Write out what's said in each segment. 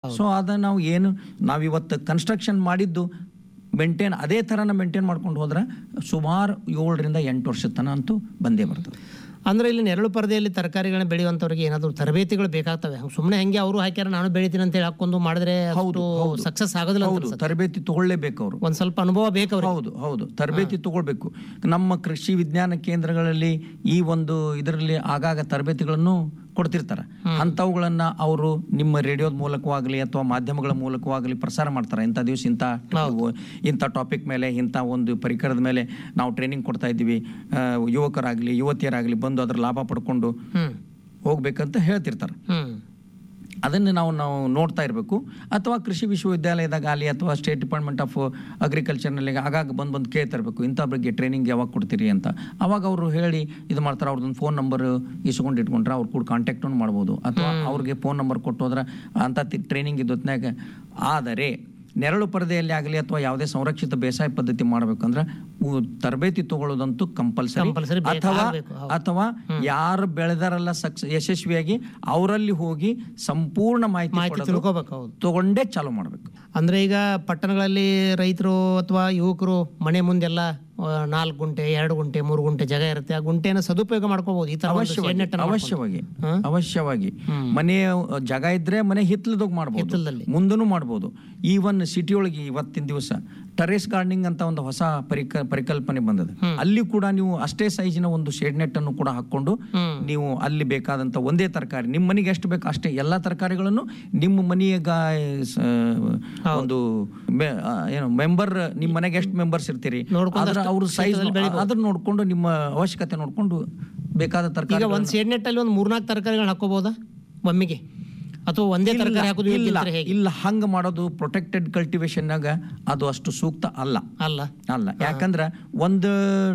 So ಅದ ನಾವು ಏನು ನಾವಿವತ್ತು ಕನ್ಸ್ಟ್ರಕ್ಷನ್ ಮಾಡಿದ್ದು ಮೇಂಟೈನ್ ಅದೇ ಥರನ ಮೇಂಟೈನ್ ಮಾಡ್ಕೊಂಡು ಹೋದ್ರೆ ಸುಮಾರು ಏಳರಿಂದ ಎಂಟು ವರ್ಷದ ತನಕ ಅಂತೂ ಬಂದೇ ಬರ್ತದೆ ಅಂದ್ರೆ ಇಲ್ಲಿ ನೆರಳು ಪರದೆಯಲ್ಲಿ ತರಕಾರಿಗಳನ್ನ ಬೆಳೆಯುವಂಥವ್ರಿಗೆ ಏನಾದರೂ ತರಬೇತಿಗಳು ಬೇಕಾಗ್ತವೆ ಸುಮ್ಮನೆ ಹಂಗೆ ಅವರು ಹಾಕ್ಯಾರ ನಾನು ಬೆಳಿತೀನಿ ಅಂತ ಹೇಳಿ ಹಾಕೊಂಡು ಮಾಡಿದ್ರೆ ಅಷ್ಟು ಸಕ್ಸಸ್ ಆಗೋದಿಲ್ಲ ಅಂತ ಹೌದು ಅನ್ಸುತ್ತೆ. ತರಬೇತಿ ತಗೊಳ್ಳೇಬೇಕು ಅವರು ಒಂದ್ ಸ್ವಲ್ಪ ಅನುಭವ ಬೇಕು ಅವ್ರಿಗೆ ಹೌದು ಹೌದು ತರಬೇತಿ ತಗೊಳ್ಬೇಕು ನಮ್ಮ ಕೃಷಿ ವಿಜ್ಞಾನ ಕೇಂದ್ರಗಳಲ್ಲಿ ಈ ಒಂದು ಇದರಲ್ಲಿ ಆಗಾಗ ತರಬೇತಿಗಳನ್ನು ಕೊಡ್ತಿರ್ತಾರೆ ಅಂಥವುಗಳನ್ನ ಅವರು ನಿಮ್ಮ ರೇಡಿಯೋದ ಮೂಲಕವಾಗಲಿ ಅಥವಾ ಮಾಧ್ಯಮಗಳ ಮೂಲಕವಾಗಲಿ ಪ್ರಸಾರ ಮಾಡ್ತಾರೆ ಇಂಥ ದಿವಸ ಇಂಥ ಇಂಥ ಟಾಪಿಕ್ ಮೇಲೆ ಇಂಥ ಒಂದು ಪರಿಕರದ ಮೇಲೆ ನಾವು ಟ್ರೈನಿಂಗ್ ಕೊಡ್ತಾ ಇದ್ದೀವಿ ಆ, ಯುವಕರಾಗಲಿ ಯುವತಿಯರಾಗಲಿ ಬಂದು ಅದರ ಲಾಭ ಪಡ್ಕೊಂಡು ಹ್ಮ್ ಹೋಗ್ಬೇಕಂತ ಹೇಳ್ತಿರ್ತಾರೆ ಹ್ಮ್ ಅದನ್ನು ನಾವು ನಾವು ನೋಡ್ತಾ ಇರಬೇಕು ಅಥವಾ ಕೃಷಿ ವಿಶ್ವವಿದ್ಯಾಲಯದಾಗ ಆಗಲಿ ಅಥವಾ ಸ್ಟೇಟ್ ಡಿಪಾರ್ಟ್ಮೆಂಟ್ ಆಫ್ ಅಗ್ರಿಕಲ್ಚರ್ನಲ್ಲಿ ಆಗಾಗ ಬಂದು ಬಂದು ಕೇಳ್ತಾ ಇರಬೇಕು ಇಂಥ ಬಗ್ಗೆ ಟ್ರೈನಿಂಗ್ ಯಾವಾಗ ಕೊಡ್ತೀರಿ ಅಂತ ಅವಾಗ ಅವರು ಹೇಳಿ ಇದು ಮಾಡ್ತಾರೆ ಅವ್ರದ್ದೊಂದು ಫೋನ್ ನಂಬರ್ ಇಸ್ಕೊಂಡು ಇಟ್ಕೊಂಡ್ರೆ ಅವ್ರು ಕೂಡ ಕಾಂಟ್ಯಾಕ್ಟನ್ನು ಮಾಡ್ಬೋದು ಅಥವಾ ಅವ್ರಿಗೆ ಫೋನ್ ನಂಬರ್ ಕೊಟ್ಟು ಹೋದ್ರೆ ಅಂಥ ಟ್ರೈನಿಂಗ್ ಇದ್ದೊತ್ನಾಗ ಆದರೆ ನೆರಳು ಪರದೆಯಲ್ಲಿ ಆಗಲಿ ಅಥವಾ ಯಾವುದೇ ಸಂರಕ್ಷಿತ ಬೇಸಾಯ ಪದ್ಧತಿ ಮಾಡಬೇಕಂದ್ರೆ ಉ- ತರಬೇತಿ ತಗೊಳ್ಳೋದಂತೂ ಕಂಪಲ್ಸರಿ Compulsory ಬೇಕು, ಅಥವಾ ಆಗ್ಬೇಕು, ಹೌದು. ಅಥವಾ ಯಾರು ಬೆಳೆದಾರಲ್ಲ ಸಕ್ಸ್ ಯಶಸ್ವಿಯಾಗಿ ಅವರಲ್ಲಿ ಹೋಗಿ ಸಂಪೂರ್ಣ ಮಾಹಿತಿ ಮಾಹಿತಿ ಕೊಡೋದು ತಿಳ್ಕೊಬೇಕು ಹೌದು ತಗೊಂಡೇ ಚಾಲೂ ಮಾಡಬೇಕು ಅಂದ್ರೆ ಈಗ ಪಟ್ಟಣಗಳಲ್ಲಿ ರೈತರು ಅಥವಾ ಯುವಕರು ಮನೆ ಮುಂದೆಲ್ಲ ನಾಲ್ಕು ಗುಂಟೆ ಎರಡು ಗುಂಟೆ ಮೂರು ಗುಂಟೆ ಜಾಗ ಇರುತ್ತೆ ಆ ಗುಂಟೆನ ಸದುಪಯೋಗ ಮಾಡ್ಕೋಬಹುದು ಈ ತರ ಒಂದು ಅವಶ್ಯವಾಗಿ shade net ಅನ್ನ ಮಾಡ್ಕೊಂಡು. ಅವಶ್ಯವಾಗಿ ಹಾ? ಅವಶ್ಯವಾಗಿ ಮನೆ ಜಾಗ ಇದ್ರೆ ಮನೆ ಹಿತ್ತಲದಾಗ ಮಾಡ್ಬೋದು ಹಿತ್ತಲದಲ್ಲಿ. ಮುಂದೂ ಮಾಡ್ಬೋದು ಈವನ್ ಸಿಟಿ ಒಳಗೆ ಇವತ್ತಿನ ದಿವಸ ಟೆರೇಸ್ ಗಾರ್ಡನಿಂಗ್ ಅಂತ ಒಂದು ಹೊಸ ಪರಿಕ ಪರಿಕಲ್ಪನೆ ಬಂದದ ಅಲ್ಲಿ ಕೂಡ ನೀವು ಅಷ್ಟೇ ಸೈಜಿನ ಒಂದು ಶೇಡ್ ನೆಟ್ ಅನ್ನು ಕೂಡ ಹಾಕೊಂಡು ಹ್ಮ್. ನೀವು ಅಲ್ಲಿ ಬೇಕಾದಂತ ಒಂದೇ ತರಕಾರಿ ನಿಮ್ಮ ಮನೆಗೆ ಎಷ್ಟು ಬೇಕು ಅಷ್ಟೇ ಎಲ್ಲಾ ತರಕಾರಿಗಳನ್ನು ನಿಮ್ಮ ಮನೆಯ ಗಾ- ಸ- ಒಂದು ಮೆ- ಆ, ಏನು ಮೆಂಬರ್ ನಿಮ್ಮ ಮನೆಗೆ ಎಷ್ಟು ಮೆಂಬರ್ಸ್ ಇರ್ತೀರಿ ನೋಡ್ಕೊಂಡು ಅದ್ರ ಅಷ್ಟು ಅವ್ರ ಸೈಜ್ ಕ್ಷೇತ್ರದಲ್ಲಿ ಅದನ್ನ ನೋಡ್ಕೊಂಡು ನಿಮ್ಮ ಅವಶ್ಯಕತೆ ನೋಡ್ಕೊಂಡು ಬೇಕಾದ ಈಗ ತರಕಾರಿ ಒಂದ್ ಶೇಡ್ ನೆಟ್ ಅಲ್ಲಿ ಒಂದು ಮೂರ್ನಾಲ್ಕು ತರಕಾರಿಗಳನ್ನ ಹಾಕೋಬಹುದಾ ಒಮ್ಮೆಗೆ ಅಥವಾ ಒಂದೇ ತರಕಾರಿ ಹಾಕೋದು ಇಲ್ಲ ಯೋಗ್ಯತೆ ಹೇಗೆ ಇಲ್ಲ ಹಂಗ ಮಾಡೋದು ಪ್ರೊಟೆಕ್ಟೆಡ್ ಕಲ್ಟಿವೇಶನ್ನಾಗ ಅದು ಅಷ್ಟು ಸೂಕ್ತ ಅಲ್ಲ ಅಲ್ಲ ಅಲ್ಲ ಯಾಕಂದ್ರ ಒಂದು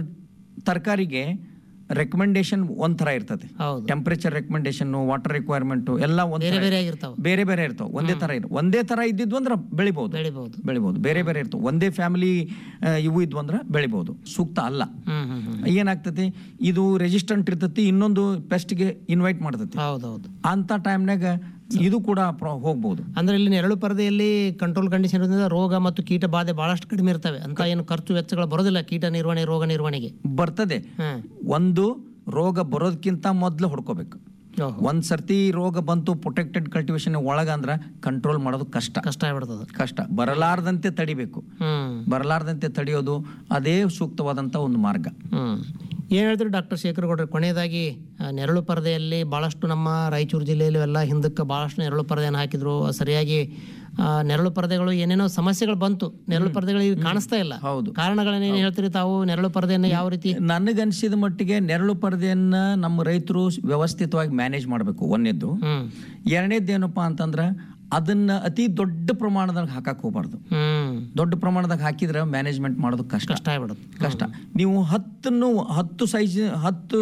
ತರಕಾರಿಗೆ ರೆಕಮೆಂಡೇಶನ್ ಒಂದ್ ತರ ಇರ್ತದೆ ಹೌದು ಟೆಂಪರೇಚರ್ ರೆಕಮೆಂಡೇಶನ್ ವಾಟರ್ ರಿಕ್ವೈರ್ಮೆಂಟ್ ಎಲ್ಲ ಒಂದ್ ಬೇರೆ ತರ ಬೇರೆ ಆಗಿರ್ತಾವ ಬೇರೆ ಬೇರೆ ಇರ್ತಾವ ಒಂದೇ ತರ ಇರ್ ಒಂದೇ ತರ ಇದ್ದಿದ್ವು ಅಂದ್ರೆ ಬೆಳಿಬಹುದು ಬೆಳಿಬಹುದು ಬೆಳಿಬಹುದು ಬೇರೆ ಬೇರೆ ಇರ್ತಾವ ಒಂದೇ ಫ್ಯಾಮಿಲಿ ಇವು ಇದ್ವು ಅಂದ್ರೆ ಬೆಳಿಬಹುದು ಸೂಕ್ತ ಅಲ್ಲ ಹ್ಮ್ ಹ್ಮ್ ಹ್ಮ್ ಏನಾಗ್ತತಿ ಇದು ರೆಸಿಸ್ಟೆಂಟ್ ಇರ್ತತಿ ಇನ್ನೊಂದು ಪೆಸ್ಟ್ಗೆ ಇನ್ವೈಟ್ ಮಾಡ್ತತಿ ಹೌದೌದು ಅಂತ ಟೈಮ್ನಾಗ ಇದು ಕೂಡ ಪ್ರ- ಹೋಗ್ಬೋದು ಅಂದ್ರೆ ಇಲ್ಲಿ ನೆರಳು ಪರದೆಯಲ್ಲಿ ಕಂಟ್ರೋಲ್ ಕಂಡೀಷನ್ ಇರೋದ್ರಿಂದ ರೋಗ ಮತ್ತು ಕೀಟ ಬಾಧೆ ಬಹಳಷ್ಟು ಕಡಿಮೆ ಇರ್ತವೆ ಅಂತ ಏನು ಖರ್ಚು ವೆಚ್ಚಗಳು ಬರೋದಿಲ್ಲ ಕೀಟ ನಿರ್ವಹಣೆ ರೋಗ ನಿರ್ವಹಣೆಗೆ ಬರ್ತದೆ ಹ್ಮ್ ಒಂದು ರೋಗ ಬರೋದಕ್ಕಿಂತ ಮೊದಲು ಹೊಡ್ಕೋಬೇಕು ಓಹೋ. ಒಂದ್ ಸರ್ತಿ ರೋಗ ಬಂತು ಪ್ರೊಟೆಕ್ಟೆಡ್ ಕಲ್ಟಿವೇಶನ್ ಒಳಗಂದ್ರ ಕಂಟ್ರೋಲ್ ಮಾಡೋದು ಕಷ್ಟ ಕಷ್ಟ ಆಗ್ಬಿಡ್ತದ ಕಷ್ಟ ಬರಲಾರ್ದಂತೆ ತಡಿಬೇಕು ಹ್ಮ್ ಬರಲಾರ್ದಂತೆ ತಡೆಯೋದು ಅದೇ ಸೂಕ್ತವಾದಂತ ಒಂದು ಮಾರ್ಗ ಹ್ಮ್ ಏನ್ ಹೇಳ್ತೀರಿ ಡಾಕ್ಟರ್ ಶೇಖರ್ ಗೌಡ್ರೆ ಕೊನೆಯದಾಗಿ ಆ, ನೆರಳು ಪರದೆಯಲ್ಲಿ ಬಹಳಷ್ಟು ನಮ್ಮ ರಾಯಚೂರು ಜಿಲ್ಲೆಯಲ್ಲಿ ಎಲ್ಲ ಹಿಂದಕ್ಕೆ ಬಹಳಷ್ಟು ನೆರಳು ಪರದೆಯನ್ನು ಹಾಕಿದ್ರು ಸರಿಯಾಗಿ ಆ, ನೆರಳು ಪರದೆಗಳು ಏನೇನೋ ಸಮಸ್ಯೆಗಳು ಬಂತು ನೆರಳು ಪರದೆಗಳು ಈಗ ಕಾಣಿಸ್ತಾ ಇಲ್ಲ ಹೌದು ಕಾರಣಗಳನ್ನೇನು ಹೇಳ್ತೀರಿ ತಾವು ನೆರಳು ಪರದೆಯನ್ನು ಯಾವ ರೀತಿ ನನಗನ್ಸಿದ ಮಟ್ಟಿಗೆ ನೆರಳು ಪರದೆಯನ್ನ ನಮ್ಮ ರೈತರು ವ್ಯವಸ್ಥಿತವಾಗಿ ಮ್ಯಾನೇಜ್ ಮಾಡಬೇಕು ಒಂದನೇದ್ದು ಹ್ಮ್ ಎರಡನೇದ್ದು ಏನಪ್ಪಾ ಅಂತಂದ್ರ ಅದನ್ನ ಅತಿ ದೊಡ್ಡ ಪ್ರಮಾಣದಾಗ ಹಾಕಕ್ ಹೋಗ್ಬಾರ್ದು ಹ್ಮ್ ದೊಡ್ಡ ಪ್ರಮಾಣದಾಗ ಹಾಕಿದ್ರೆ ಮ್ಯಾನೇಜ್ಮೆಂಟ್ ಮಾಡೋದು ಕಷ್ಟ ಕಷ್ಟ ಆಗ್ಬಿಡುತ್ತೆ ಕಷ್ಟ ನೀವು ಹತ್ತನ್ನು ಹತ್ತು ಸೈಜ್ ಹತ್ತು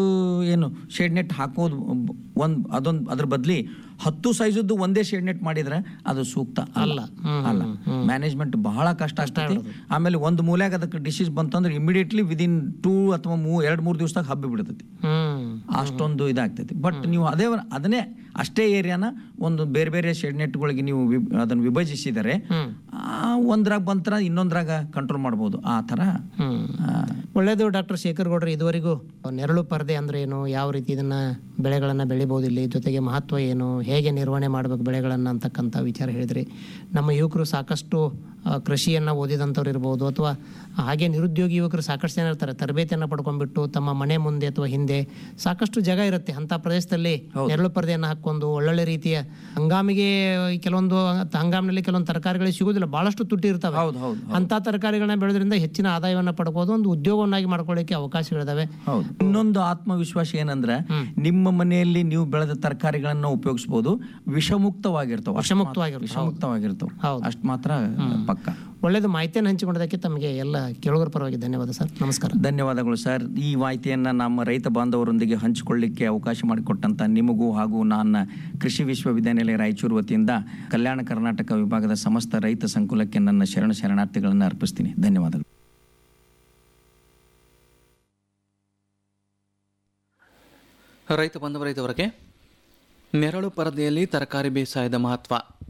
ಏನು ಶೇಡ್ ನೆಟ್ ಹಾಕೋದು ಒಂದು ಅದೊಂದು ಅದ್ರ ಬದ್ಲಿ ಹತ್ತು ಸೈಜದ್ದು ಒಂದೇ ಶೇಡ್ ನೆಟ್ ಮಾಡಿದ್ರೆ ಅದು ಸೂಕ್ತ ಅಲ್ಲ ಅಲ್ಲ ಹ್ಮ್ ಅಲ್ಲ ಮ್ಯಾನೇಜ್ಮೆಂಟ್ ಬಹಳ ಕಷ್ಟ ಆಗ್ತೈತಿ ಆಮೇಲೆ ಒಂದು ಮೂಲೆಯಾಗ ಅದಕ್ಕೆ ಡಿಸೀಸ್ ಬಂತಂದ್ರೆ ಇಮಿಡಿಯೇಟ್ಲಿ ವಿದಿನ್ ಟೂ ಅಥವಾ ಮೂ ಎರಡು ಮೂರು ದಿವಸದಾಗ ಹಬ್ಬಿ ಬಿಡ್ತೈತಿ ಹ್ಮ್ ಅಷ್ಟೊಂದು ಇದಾಗ್ತೈತಿ ಬಟ್ ನೀವು ಅದೇ ಅದನ್ನೇ ಅಷ್ಟೇ ಏರಿಯಾನ ಒಂದು ಬೇರೆ ಬೇರೆ ಶೆಡ್ ನೆಟ್ಗಳಿಗೆ ನೀವು ವಿಬ್- ಅದನ್ನ ವಿಭಜಿಸಿದರೆ ಹ್ಮ್ ಆ, ಒಂದ್ರಾಗ ಬಂತರ ಇನ್ನೊಂದ್ರಾಗ ಕಂಟ್ರೋಲ್ ಮಾಡ್ಬೋದು ಆ ಥರ ಹ್ಮ್ ಆ, ಒಳ್ಳೆಯದು ಡಾಕ್ಟರ್ ಶೇಖರ್ ಗೌಡ್ರು ಇದುವರೆಗೂ ನೆರಳು ಪರದೆ ಅಂದ್ರೆ ಏನು ಯಾವ ರೀತಿ ಇದನ್ನ ಬೆಳೆಗಳನ್ನ ಬೆಳಿಬೋದು ಇಲ್ಲಿ ಜೊತೆಗೆ ಮಹತ್ವ ಏನು ಹೇಗೆ ನಿರ್ವಹಣೆ ಮಾಡಬೇಕು ಬೆಳೆಗಳನ್ನ ಅಂತಕ್ಕಂಥ ವಿಚಾರ ಹೇಳಿದ್ರಿ ನಮ್ಮ ಯುವಕರು ಸಾಕಷ್ಟು ಆ, ಕೃಷಿಯನ್ನ ಓದಿದಂಥವ್ರು ಇರ್ಬೋದು ಅಥವಾ ಹಾಗೆ ನಿರುದ್ಯೋಗಿ ಯುವಕರು ಸಾಕಷ್ಟು ಜನ ಇರ್ತಾರೆ ತರಬೇತಿಯನ್ನು ಪಡ್ಕೊಂಡ್ಬಿಟ್ಟು ತಮ್ಮ ಮನೆ ಮುಂದೆ ಅಥವಾ ಹಿಂದೆ ಸಾಕಷ್ಟು ಜಾಗ ಇರುತ್ತೆ ಅಂತ ಪ್ರದೇಶದಲ್ಲಿ ನೆರಳು ಪರದೆಯನ್ನು ಹಾಕೊಂಡು ಒಳ್ಳೊಳ್ಳೆ ರೀತಿಯ ಹಂಗಾಮಿಗೆ ಕೆಲವೊಂದು ಹಂಗಾಮಿನಲ್ಲಿ ಕೆಲವೊಂದು ತರಕಾರಿಗಳಿಗೆ ಸಿಗೋದಿಲ್ಲ ಬಹಳಷ್ಟು ತುಟ್ಟಿ ಇರ್ತವೆ ಹೌದು ಹೌದು ಅಂತ ತರಕಾರಿಗಳನ್ನ ಬೆಳೆದ್ರಿಂದ ಹೆಚ್ಚಿನ ಆದಾಯವನ್ನ ಪಡ್ಬೋದು ಒಂದು ಉದ್ಯೋಗವನ್ನಾಗಿ ಮಾಡ್ಕೊಳ್ಳಿಕ್ಕೆ ಅವಕಾಶಗಳಿದಾವೆ ಹೌದು ಇನ್ನೊಂದು ಆತ್ಮವಿಶ್ವಾಸ ಏನಂದ್ರೆ ನಿಮ್ಮ ಮನೆಯಲ್ಲಿ ನೀವು ಬೆಳೆದ ತರಕಾರಿಗಳನ್ನ ಉಪಯೋಗಿಸಬಹುದು ವಿಷಮುಕ್ತವಾಗಿರ್ತಾವ ವಿಷಮುಕ್ತವಾಗಿರ್ತಾವ. ವಿಷಮುಕ್ತವಾಗಿರ್ತಾವ ಹೌದು. ಅಷ್ಟು ಮಾತ್ರ ಪಕ್ಕ ಒಳ್ಳೆಯದು ಮಾಹಿತಿಯನ್ನು ಹಂಚಿಕೊಂಡದಕ್ಕೆ ತಮಗೆ ಎಲ್ಲ ಕೇಳುಗರ ಪರವಾಗಿ ಧನ್ಯವಾದ ಸರ್ ನಮಸ್ಕಾರ ಧನ್ಯವಾದಗಳು ಸರ್ ಈ ಮಾಹಿತಿಯನ್ನು ನಮ್ಮ ರೈತ ಬಾಂಧವರೊಂದಿಗೆ ಹಂಚಿಕೊಳ್ಳಿಕ್ಕೆ ಅವಕಾಶ ಮಾಡಿಕೊಟ್ಟಂತ ನಿಮಗೂ ಹಾಗೂ ನನ್ನ ಕೃಷಿ ವಿಶ್ವವಿದ್ಯಾನಿಲಯ ರಾಯಚೂರು ವತಿಯಿಂದ ಕಲ್ಯಾಣ ಕರ್ನಾಟಕ ವಿಭಾಗದ ಸಮಸ್ತ ರೈತ ಸಂಕುಲಕ್ಕೆ ನನ್ನ ಶರಣ ಶರಣಾರ್ಥಿಗಳನ್ನು ಅರ್ಪಿಸ್ತೀನಿ ಧನ್ಯವಾದಗಳು ರೈತ ಬಂಧುವರ ಇದುವರೆಗೆ ನೆರಳು ಪರದೆಯಲ್ಲಿ ತರಕಾರಿ ಬೇಸಾಯದ ಮಹತ್ವ